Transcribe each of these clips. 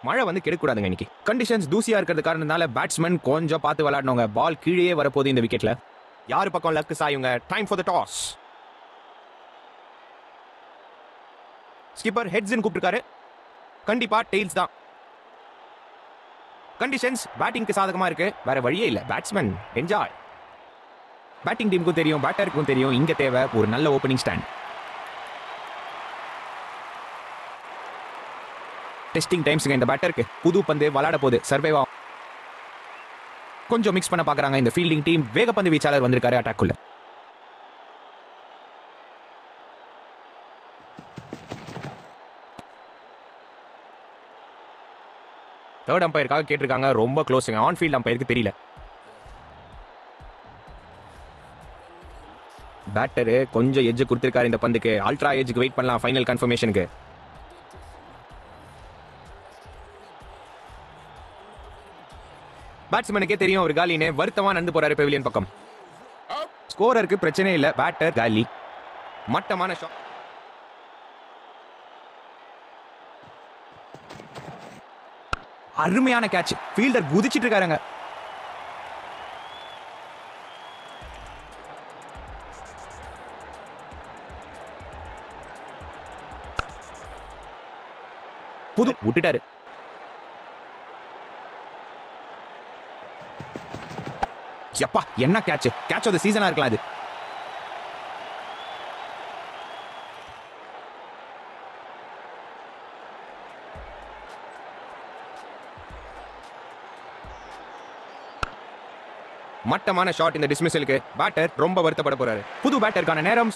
மழை வந்து கெடுக்கூடாதுங்க இன்னைக்கு கண்டிஷன்ஸ் தூசியா இருக்கிறது காரணத்தினால பேட்ஸ்மேன் கொஞ்சம் பார்த்து விளையாடணுங்க பால் கீழே வரப்போகுது இந்த விக்கெட்ல யாரு பக்கம் லக்கு சாயுங்க time for the toss skipper ஹெட்ஸ்ன்னு கூப்பிட்டுருக்காரு கண்டிப்பா டெய்ல்ஸ் தான் கண்டிஷன்ஸ் பேட்டிங்க்கு சாதகமா இருக்கு வேற வழியே இல்ல பேட்ஸ்மேன் என்ஜாய் பேட்டிங் டீமுக்கும் தெரியும் பேட்டருக்கும் தெரியும் இங்க தேவை ஒரு நல்ல ஓப்பனிங் ஸ்டாண்ட் டெஸ்டிங் டைம்ஸ்ங்க இந்த பேட்டருக்கு புது பந்து விளையாட போகுது சர்வைவா கொஞ்சம் மிக்ஸ் பண்ண பாக்குறாங்க இந்த ஃபீல்டிங் டீம் வேகப்பந்து வீச்சாளர் வந்திருக்காரு அட்டாக்குள்ள தேர்ட் அம்பையருக்காக கேட்டிருக்காங்க ரொம்ப க்ளோஸுங்க ஆன் ஃபீல்ட் அம்பையருக்கு தெரியல பேட்டரு கொஞ்சம் எட்ஜ் கொடுத்திருக்காரு இந்த பந்துக்கு அல்ட்ரா எட்ஜுக்கு வெயிட் பண்ணலாம் ஃபைனல் கன்ஃபர்மேஷனுக்கு பேட்ஸ்மேனுக்கே தெரியும் ஒரு காலின்னு வருத்தமா நடந்து போறாரு பெவிலியன் பக்கம் ஸ்கோரருக்கு பிரச்சனை இல்ல பேட்டர் காலி மட்டமான ஷாட் அருமையான கேட்ச் ஃபீல்டர் குதிச்சிட்டு இருக்காருங்க புது விட்டுட்டாரு எப்பா என்ன கேட்ச் கேட்ச் ஆஃப் த சீசனா இருக்கலாம் அது மட்டமான ஷாட் இந்த டிஸ்மிஸலுக்கு பேட்டர் ரொம்ப வருத்தப்பட போறாரு புது பேட்டருக்கான நேரம்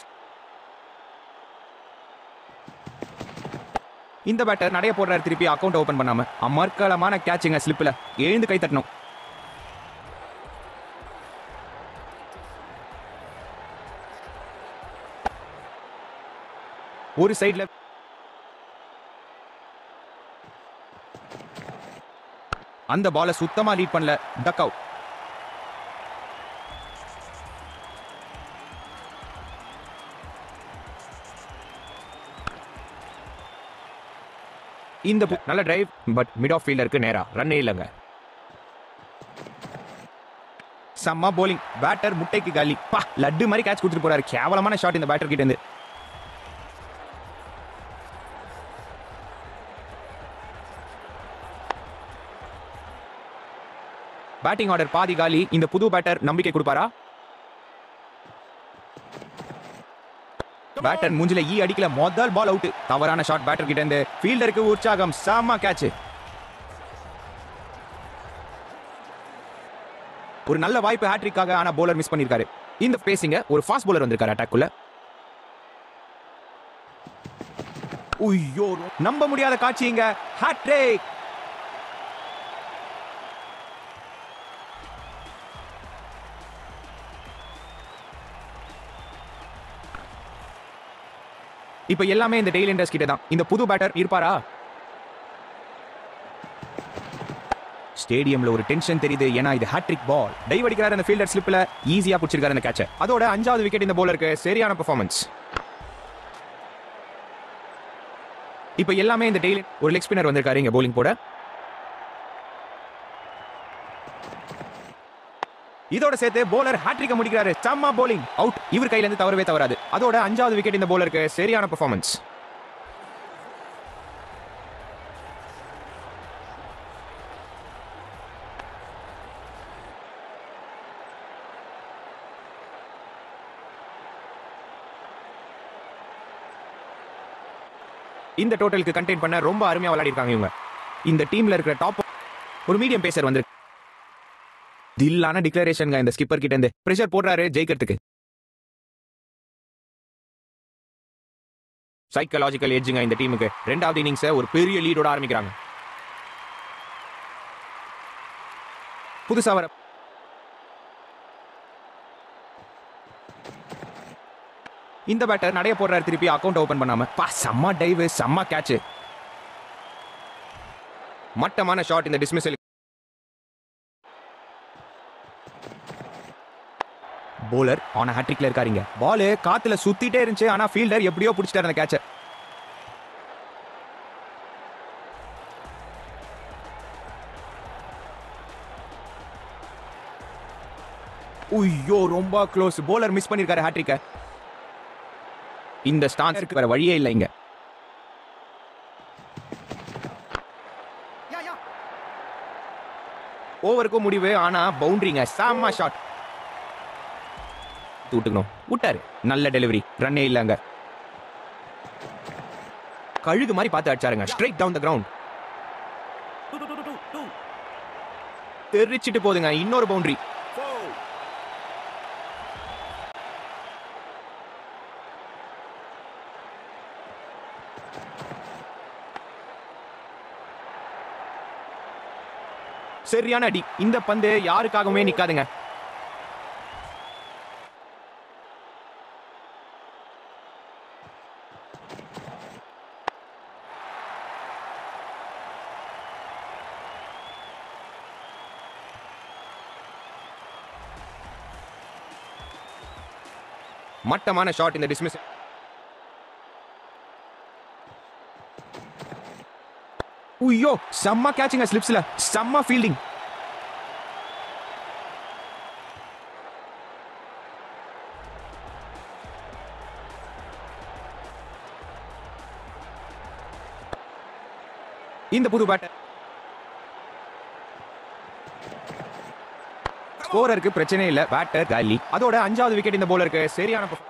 இந்த பேட்டர் நடைய போடுறாரு திருப்பி அக்கவுண்ட் ஓபன் பண்ணாம அமர்க்கலமான கேட்சுங்க ஸ்லிப்ல எழுந்து கை தட்டணும் ஒரு சைடுல அந்த பால சுத்தமா லீட் பண்ணல டக் அவுட் இந்த bu- நல்ல டிரைவ் பட் மிட் ஆஃப் ஃபீல்டருக்கு நேரா ரன்னே இல்லைங்க செம்ம போலிங் பேட்டர் முட்டைக்கு காலி பா லட்டு மாதிரி கேட்ச் கொடுத்துட்டு போறாரு கேவலமான ஷாட் இந்த பேட்டர் கிட்ட இருந்து பேட்டிங் ஆர்டர் பாதி காலி இந்த புது பேட்டர் நம்பிக்கை கொடுப்பாரா பேட்டர் மூஞ்சில ஈ அடிக்கல முதல் பால் அவுட் தவறான ஷாட் பேட்டர் கிட்ட இருந்து ஃபீல்டருக்கு உற்சாகம் செம்ம கேட்ச் ஒரு நல்ல வாய்ப்பு ஹேட்ரிக்காக ஆனா bowler மிஸ் பண்ணிருக்காரு இந்த பேசிங்க ஒரு ஃபாஸ்ட் bowler வந்திருக்காரு அட்டாக்குள்ள உய்யோ நம்ப முடியாத காட்சிங்க ஹேட்ரிக் இப்ப எல்லாமே இந்த டெய்லி இண்டஸ் கிட்ட தான் இந்த புது பேட்டர் இருப்பாரா ஸ்டேடியம்ல ஒரு டென்ஷன் தெரியுது ஏன்னா இது ஹாட்ரிக் பால் டைவ் அடிக்கிறாரு அந்த ஃபீல்டர் ஸ்லிப்ல ஈஸியா பிடிச்சிருக்காரு அந்த கேட்ச அதோட அஞ்சாவது விக்கெட் இந்த bowler-க்கு சரியான பெர்ஃபார்மன்ஸ் இப்ப எல்லாமே இந்த டெய்லி ஒரு லெக் ஸ்பின்னர் வந்திருக்காரு இங்க bowling போட இதோட சேர்த்து bowler ஹாட்ரிக்க முடிக்கிறாரு செம்ம bowling அவுட் இவர் கையில இருந்து தவறவே தவறாது அதோட அஞ்சாவது விக்கெட் இந்த bowler-க்கு சரியான பெர்ஃபார்மன்ஸ் இந்த டோட்டலுக்கு கண்டெயின் பண்ண ரொம்ப அருமையா விளையாடி இருக்காங்க இவங்க இந்த டீம்ல இருக்கிற டாப் ஒரு மீடியம் பேசர் வந்து தில்லான டிக்ளரேஷன்ங்க இந்த ஸ்கிப்பர் கிட்ட இருந்து பிரஷர் போடுறாரு ஜெயிக்கிறதுக்கு சைக்கலாஜிக்கல் எட்ஜுங்க இந்த டீமுக்கு ரெண்டாவது இன்னிங்ஸை ஒரு பெரிய லீடோட ஆரம்பிக்கிறாங்க புதுசா வர இந்த பேட்டர் நடைய போடுறாரு திருப்பி அக்கவுண்ட் ஓபன் பண்ணாம பா செம்ம டைவ் செம்ம கேட்ச் மட்டமான ஷாட் இந்த டிஸ்மிஸல் போலர் ஆன ஹேட்ரிக்ல இருக்காருங்க பால் காத்துல சுத்திட்டே இருந்துச்சு ஆனா ஃபீல்டர் எப்படியோ பிடிச்சிட்டாரு அந்த கேட்ச ஐயோ ரொம்ப க்ளோஸ் போலர் மிஸ் பண்ணிருக்காரு ஹேட்ரிக்க இந்த ஸ்டான்ஸருக்கு வேற வழியே இல்லை இங்க ஓவருக்கும் முடிவு ஆனா பவுண்டரிங்க செம்ம ஷாட் விட்டுக்கணும் விட்டாரு நல்ல டெலிவரி ரன்னே இல்லங்க கழுகு மாதிரி பார்த்து அடிச்சாருங்க ஸ்ட்ரைட் டவுன் த கிரவுண்ட் தெரிச்சிட்டு போதுங்க இன்னொரு பவுண்டரி சரியான அடி இந்த பந்து யாருக்காகவுமே நிக்காதுங்க மட்டமான ஷாட் இந்த டிஸ்மிஸ் ஐயோ செம்ம கேட்சிங்க ஸ்லிப்ஸ்ல செம்ம ஃபீல்டிங் இந்த புது பேட்டர் ஸ்கோரருக்கு பிரச்சனை இல்ல பேட்டர் காலி அதோட அஞ்சாவது விக்கெட் இந்த போலருக்கு சரியான performance.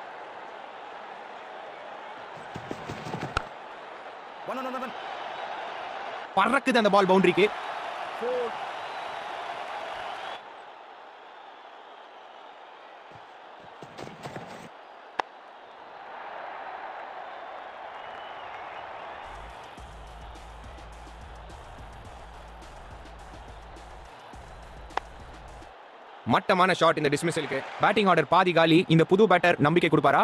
பறக்குது அந்த பால் பவுண்டரிக்கு மட்டமான ஷாட் இந்த டிஸ்மிஸலுக்கு பேட்டிங் ஆர்டர் பாதி காலி இந்த புது பேட்டர் நம்பிக்கை கொடுப்பாரா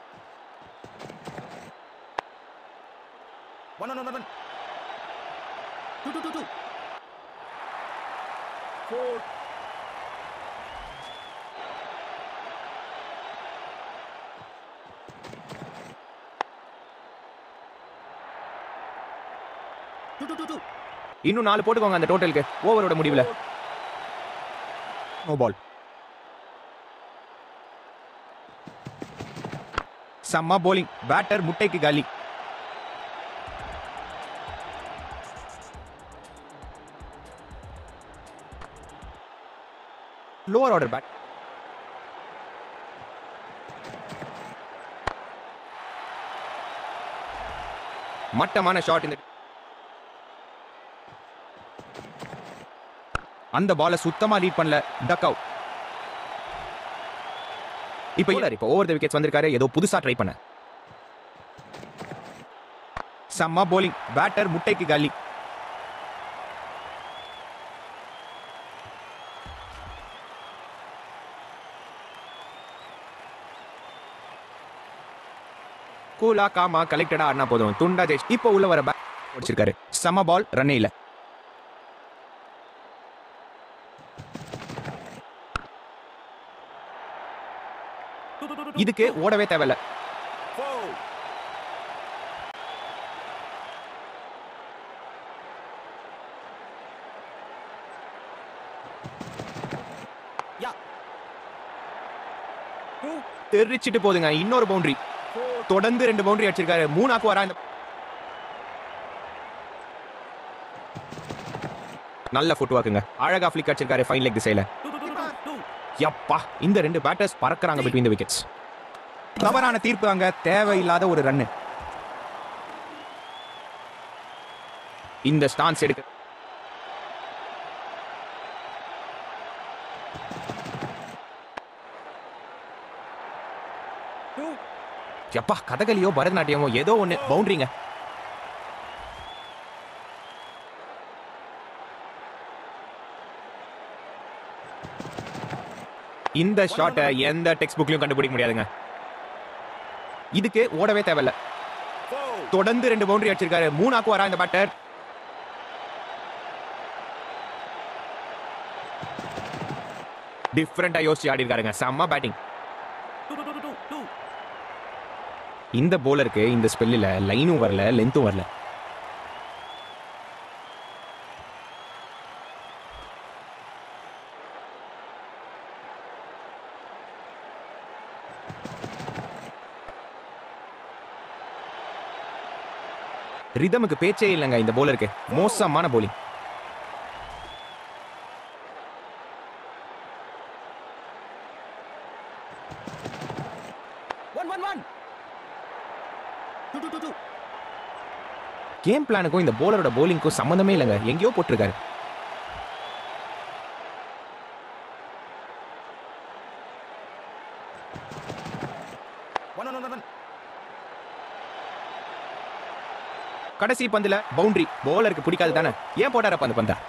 இன்னும் நாலு போட்டுக்கோங்க அந்த டோட்டலுக்கு ஓவரோட முடிவுல நோ பால் செம்ம போலிங் பேட்டர் முட்டைக்கு காலி லோவர் ஆர்டர் பேட் மட்டமான ஷாட் இந்த அந்த பால சுத்தமா லீட் பண்ணல டக் அவுட் இப்போ இல்ல இப்போ ஓவர் த விக்கெட்ஸ் வந்திருக்காரு ஏதோ புதுசா ட்ரை பண்ண செம்ம போலிங் பேட்டர் முட்டைக்கு காலி கூலா காமா கலெக்டடா ஆடினா போதும் துண்டா ஜெயிச்சு இப்போ உள்ள வர பேட் முடிச்சிருக்காரு செம்ம பால் ரன்னே இல்ல இதுக்கு ஓடவே தேவையில்ல தெரிச்சிட்டு போதுங்க இன்னொரு பவுண்டரி தொடர்ந்து ரெண்டு பவுண்டரி அடிச்சிருக்காரு மூணாக்கு வரா இந்த நல்ல ஃபுட் வாக்குங்க அழகா ஃபிளிக் அடிச்சிருக்காரு ஃபைன் லெக் திசையில யப்பா இந்த ரெண்டு பேட்டர்ஸ் பறக்குறாங்க பிட்வீன் த விக்கெட்ஸ் தவறான தீர்ப்பு அங்க தேவையில்லாத ஒரு ரன்னு இந்த ஸ்டான்ஸ் எடுக்க யப்பா கதகளியோ பரதநாட்டியமோ ஏதோ ஒண்ணு பவுண்டரிங்க இந்த ஷாட்டை எந்த டெக்ஸ்ட் புக்லயும் கண்டுபிடிக்க முடியாதுங்க இதுக்கு ஓடவே தேவையில்ல தொடர்ந்து ரெண்டு பவுண்டரி அடிச்சிருக்காரு மூணாக்கு வரா இந்த பேட்டர் டிஃப்ரெண்டா யோசிச்சு ஆடி இருக்காருங்க செம்ம பேட்டிங் இந்த போலருக்கு இந்த ஸ்பெல்லில் லைனும் வரல லென்த்தும் வரல ரிதமுக்கு பேச்சே இல்லைங்க இந்த போலருக்கு மோசமான போலிங் கேம் பிளானுக்கும் இந்த போலரோட போலிங்க்கும் சம்மந்தமே இல்லைங்க எங்கேயோ போட்டிருக்காரு கடைசி பந்துல பவுண்டரி போலருக்கு பிடிக்காது தானே ஏன் போட்டாரப்ப அந்த பந்தா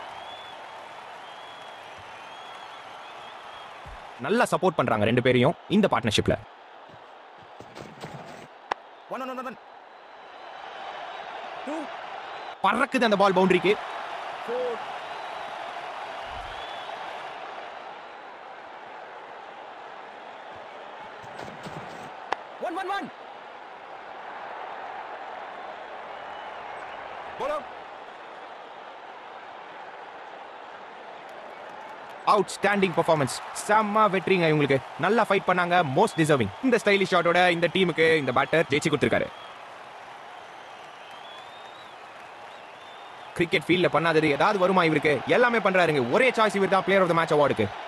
நல்லா சப்போர்ட் பண்றாங்க ரெண்டு பேரையும் இந்த பார்ட்னர்ஷிப்ல பறக்குது அந்த பால் பவுண்டரிக்கு அவுட் ஸ்டாண்டிங் பர்ஃபார்மன்ஸ் செம்ம வெற்றிங்க இவங்களுக்கு நல்லா ஃபைட் பண்ணாங்க மோஸ்ட் டிசர்விங் இந்த ஸ்டைலிஷ் ஷாட்டோட இந்த டீமுக்கு இந்த பேட்டர் ஜெயிச்சு கொடுத்துருக்காரு கிரிக்கெட் ஃபீல்ட்ல பண்ணாதது ஏதாவது வருமா இவருக்கு எல்லாமே பண்றாருங்க ஒரே சாய்ஸ் இவர் தான் பிளேயர் ஆஃப் த மேட்ச் அவார்டுக்கு